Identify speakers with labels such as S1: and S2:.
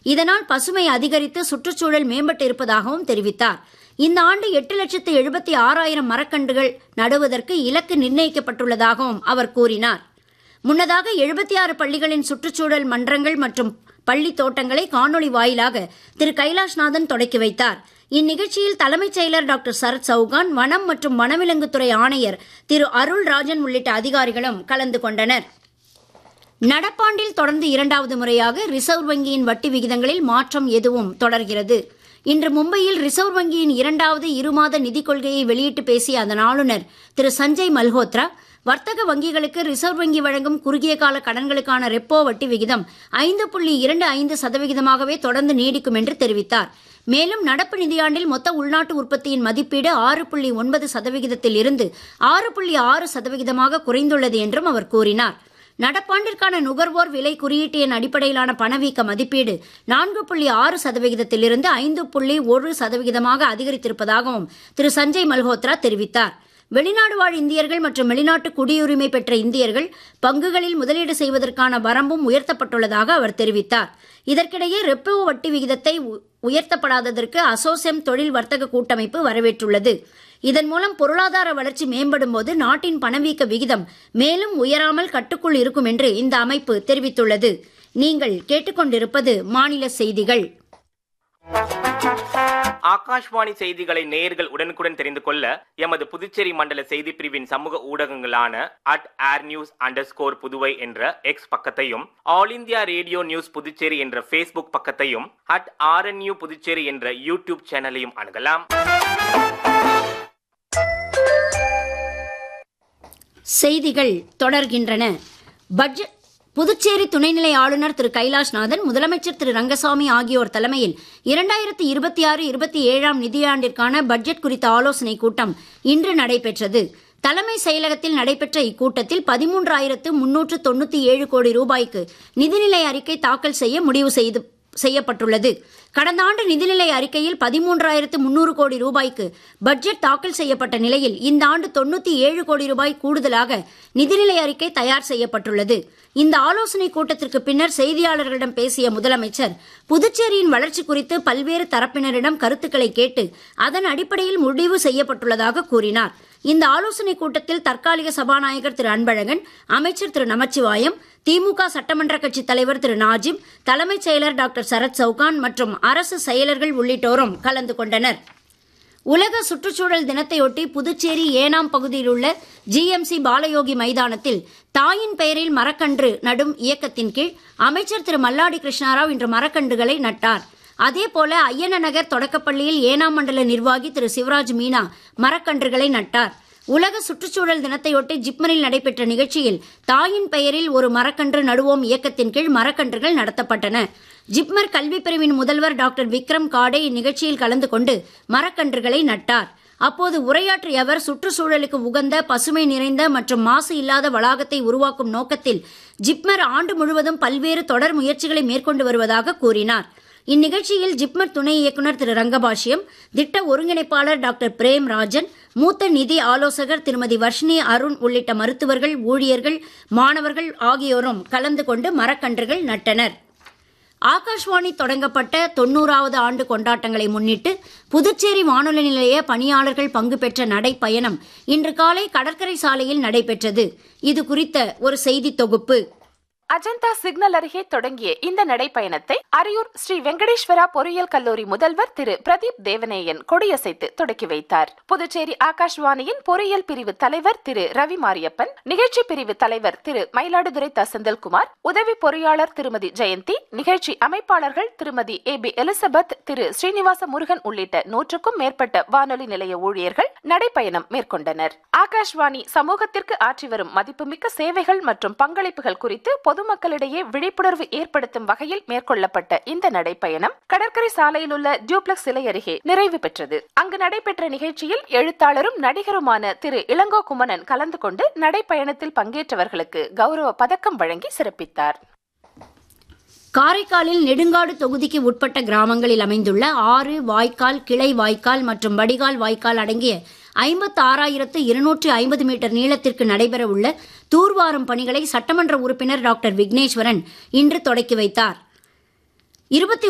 S1: இதனால் பசுமை அதிகரித்து சுற்றுச்சூழல் மேம்பட்டு இருப்பதாகவும் தெரிவித்தார் இந்த ஆண்டு எட்டு லட்சத்து எழுபத்தி ஆறாயிரம் மரக்கன்றுகள் நடுவதற்கு இலக்கு நிர்ணயிக்கப்பட்டுள்ளதாகவும் அவர் கூறினார் முன்னதாக எழுபத்தி ஆறு பள்ளிகளின் சுற்றுச்சூழல் மன்றங்கள் மற்றும் பள்ளி தோட்டங்களை காணொலி வாயிலாக திரு கைலாஷ்நாதன் தொடக்கி வைத்தார் இந்நிகழ்ச்சியில் தலைமைச் செயலர் டாக்டர் சரத் சௌகான் வனம் மற்றும் வனவிலங்குத்துறை ஆணையர் திரு அருள் ராஜன் உள்ளிட்ட அதிகாரிகளும் கலந்து கொண்டனர் நடப்பாண்டில் தொடர்ந்து இரண்டாவது முறையாக ரிசர்வ் வங்கியின் வட்டி விகிதங்களில் மாற்றம் எதுவும் தொடர்கிறது இன்று மும்பையில் ரிசர்வ் வங்கியின் இரண்டாவது இருமாத நிதிக் கொள்கையை வெளியிட்டு பேசிய அதன் ஆளுநர் திரு சஞ்சய் மல்ஹோத்ரா வர்த்தக வங்கிகளுக்கு ரிசர்வ் வங்கி வழங்கும் குறுகிய கால கடன்களுக்கான ரெப்போ வட்டி விகிதம் ஐந்து புள்ளி இரண்டு ஐந்து சதவிகிதமாகவே தொடர்ந்து நீடிக்கும் என்று தெரிவித்தார் மேலும் நடப்பு நிதியாண்டில் மொத்த உள்நாட்டு உற்பத்தியின் மதிப்பீடு ஆறு புள்ளி ஒன்பது சதவிகிதத்தில் இருந்து ஆறு புள்ளி ஆறு சதவிகிதமாக குறைந்துள்ளது என்றும் அவர் கூறினார் நடப்பாண்டிற்கான நுகர்வோர் விலை குறியீட்டு எண் அடிப்படையிலான பணவீக்க மதிப்பீடு நான்கு புள்ளி ஆறு சதவிகிதத்திலிருந்து ஐந்து புள்ளி ஒரு சதவிகிதமாக அதிகரித்திருப்பதாகவும் திரு சஞ்சய் மல்ஹோத்ரா தெரிவித்தார் வெளிநாடு வாழ் இந்தியர்கள் மற்றும் வெளிநாட்டு குடியுரிமை பெற்ற இந்தியர்கள் பங்குகளில் முதலீடு செய்வதற்கான வரம்பும் உயர்த்தப்பட்டுள்ளதாக அவர் தெரிவித்தார் இதற்கிடையே ரெப்போ வட்டி விகிதத்தை உயர்த்தப்படாததற்கு அசோசெம் தொழில் வர்த்தக கூட்டமைப்பு வரவேற்றுள்ளது இதன் மூலம் பொருளாதார வளர்ச்சி மேம்படும் போது நாட்டின் பணவீக்க விகிதம் மேலும் உயராமல் கட்டுக்குள் இருக்கும் என்று இந்த அமைப்பு தெரிவித்துள்ளது நீங்கள் கேட்டுக்கொண்டிருப்பது மாநில செய்திகள்
S2: ஆகாஷ்வாணி செய்திகளை நேயர்கள் உடனுக்குடன் தெரிந்து கொள்ள எமது புதுச்சேரி மண்டல செய்தி பிரிவின் சமூக ஊடகங்களான at air news underscore Puduvai என்ற எக்ஸ் பக்கத்தையும் All India Radio News Puducherry என்ற ஃபேஸ்புக் பக்கத்தையும் அட் ஆர்என்யூ புதுச்சேரி என்ற யூடியூப் சேனலையும் அணுகலாம்
S1: செய்திகள் தொடர்கின்றன பட்ஜெட் புதுச்சேரி துணைநிலை ஆளுநர் திரு கைலாஷ்நாதன் முதலமைச்சர் திரு ரங்கசாமி ஆகியோர் தலைமையில் இரண்டாயிரத்தி இருபத்தி ஆறு இருபத்தி ஏழாம் நிதியாண்டிற்கான பட்ஜெட் குறித்த ஆலோசனைக் கூட்டம் இன்று நடைபெற்றது தலைமை செயலகத்தில் நடைபெற்ற இக்கூட்டத்தில் பதிமூன்றாயிரத்து முன்னூற்று தொண்ணூத்தி ஏழு கோடி ரூபாய்க்கு நிதிநிலை அறிக்கை தாக்கல் செய்ய முடிவு செய்து செய்யப்பட்டுள்ளது கடந்த ஆண்டு நிதிநிலை அறிக்கையில் பதிமூன்றாயிரத்து முன்னூறு கோடி ரூபாய்க்கு பட்ஜெட் தாக்கல் செய்யப்பட்ட நிலையில் இந்த ஆண்டு தொண்ணூத்தி ஏழு கோடி ரூபாய் கூடுதலாக நிதிநிலை அறிக்கை தயார் செய்யப்பட்டுள்ளது இந்த ஆலோசனை கூட்டத்திற்கு பின்னர் செய்தியாளர்களிடம் பேசிய முதலமைச்சர் புதுச்சேரியின் வளர்ச்சி குறித்து பல்வேறு தரப்பினரிடம் கருத்துக்களை கேட்டு அதன் அடிப்படையில் முடிவு செய்யப்பட்டுள்ளதாக கூறினார் இந்த ஆலோசனை கூட்டத்தில் தற்காலிக சபாநாயகர் திரு அன்பழகன் அமைச்சர் திரு நமச்சிவாயம் திமுக சட்டமன்ற கட்சி தலைவர் திரு நாஜிம் தலைமைச் செயலர் டாக்டர் சரத் சவுகான் மற்றும் அரசு செயலர்கள் உள்ளிட்டோரும் கலந்து கொண்டனர் உலக சுற்றுச்சூழல் தினத்தையொட்டி புதுச்சேரி ஏனாம் பகுதியில் உள்ள ஜிஎம்சி பாலயோகி மைதானத்தில் தாயின் பெயரில் மரக்கன்று நடும் இயக்கத்தின் கீழ் அமைச்சர் திரு மல்லாடி கிருஷ்ணாராவ் இன்று மரக்கன்றுகளை நட்டார் அதேபோல ஐயன நகர் தொடக்கப்பள்ளியில் ஏனாம் மண்டல நிர்வாகி திரு சிவராஜ் மீனா மரக்கன்றுகளை நட்டார் உலக சுற்றுச்சூழல் தினத்தையொட்டி ஜிப்மரில் நடைபெற்ற நிகழ்ச்சியில் தாயின் பெயரில் ஒரு மரக்கன்று நடுவோம் இயக்கத்தின் கீழ் மரக்கன்றுகள் நடத்தப்பட்டன ஜிப்மர் கல்வி பிரிவின் முதல்வர் டாக்டர் விக்ரம் காடே இந்நிகழ்ச்சியில் கலந்து கொண்டு மரக்கன்றுகளை நட்டார் அப்போது உரையாற்றிய அவர் சுற்றுச்சூழலுக்கு உகந்த பசுமை நிறைந்த மற்றும் மாசு இல்லாத வளாகத்தை உருவாக்கும் நோக்கத்தில் ஜிப்மர் ஆண்டு முழுவதும் பல்வேறு தொடர் முயற்சிகளை மேற்கொண்டு வருவதாக கூறினார் இந்நிகழ்ச்சியில் ஜிப்மர் துணை இயக்குநர் திரு ரங்கபாஷ்யம் திட்ட ஒருங்கிணைப்பாளர் டாக்டர் பிரேம் ராஜன் மூத்த நிதி ஆலோசகர் திருமதி வர்ஷினி அருண் உள்ளிட்ட மருத்துவர்கள் ஊழியர்கள் மாணவர்கள் ஆகியோரும் கலந்து கொண்டு மரக்கன்றுகள் நட்டனர் ஆகாஷ்வாணி தொடங்கப்பட்ட தொன்னூறாவது ஆண்டு கொண்டாட்டங்களை முன்னிட்டு புதுச்சேரி வானொலி நிலைய பணியாளர்கள் பங்கு பெற்ற நடைப்பயணம் இன்று காலை கடற்கரை சாலையில் நடைபெற்றது இது குறித்த ஒரு செய்தி தொகுப்பு
S3: அஜந்தா சிக்னல் அருகே தொடங்கிய இந்த நடைப்பயணத்தை அரியூர் ஸ்ரீ வெங்கடேஸ்வரா பொறியியல் கல்லூரி முதல்வர் திரு பிரதீப் தேவநேயன் கொடியசைத்து தொடக்கி வைத்தார் புதுச்சேரி ஆகாஷ்வாணியின் பொறியியல் பிரிவு தலைவர் திரு ரவி மாரியப்பன் நிகழ்ச்சி பிரிவு தலைவர் திரு மயிலாடுதுறை தசந்தல்குமார் உதவி பொறியாளர் திருமதி ஜெயந்தி நிகழ்ச்சி அமைப்பாளர்கள் திருமதி ஏ பி எலிசபெத் திரு ஸ்ரீனிவாச முருகன் உள்ளிட்ட நூற்றுக்கும் மேற்பட்ட வானொலி நிலைய ஊழியர்கள் நடைப்பயணம் மேற்கொண்டனர் ஆகாஷ்வாணி சமூகத்திற்கு ஆற்றி வரும் மதிப்புமிக்க சேவைகள் மற்றும் பங்களிப்புகள் குறித்து பொது பொதுமக்களிடையே விழிப்புணர்வு ஏற்படுத்தும் வகையில் மேற்கொள்ளப்பட்ட இந்த நடைப்பயணம் கடற்கரை சாலையில் உள்ள டியூப்ளக்ஸ் சிலை அருகே நிறைவு பெற்றது அங்கு நடைபெற்ற நிகழ்ச்சியில் எழுத்தாளரும் நடிகருமான திரு இளங்கோ குமணன் கலந்து கொண்டு நடைப்பயணத்தில் பங்கேற்றவர்களுக்கு கௌரவ பதக்கம் வழங்கி சிறப்பித்தார்
S1: காரைக்காலில் நெடுங்காடு தொகுதிக்கு உட்பட்ட கிராமங்களில் அமைந்துள்ள ஆறு வாய்க்கால் கிளை வாய்க்கால் மற்றும் வடிகால் வாய்க்கால் அடங்கிய ஐம்பத்து ஆறாயிரத்து இருநூற்று ஐம்பது மீட்டர் நீளத்திற்கு நடைபெற உள்ள தூர்வாரும் பணிகளை சட்டமன்ற உறுப்பினர் டாக்டர் விக்னேஸ்வரன் இன்று தொடக்கி வைத்தார் இருபத்தி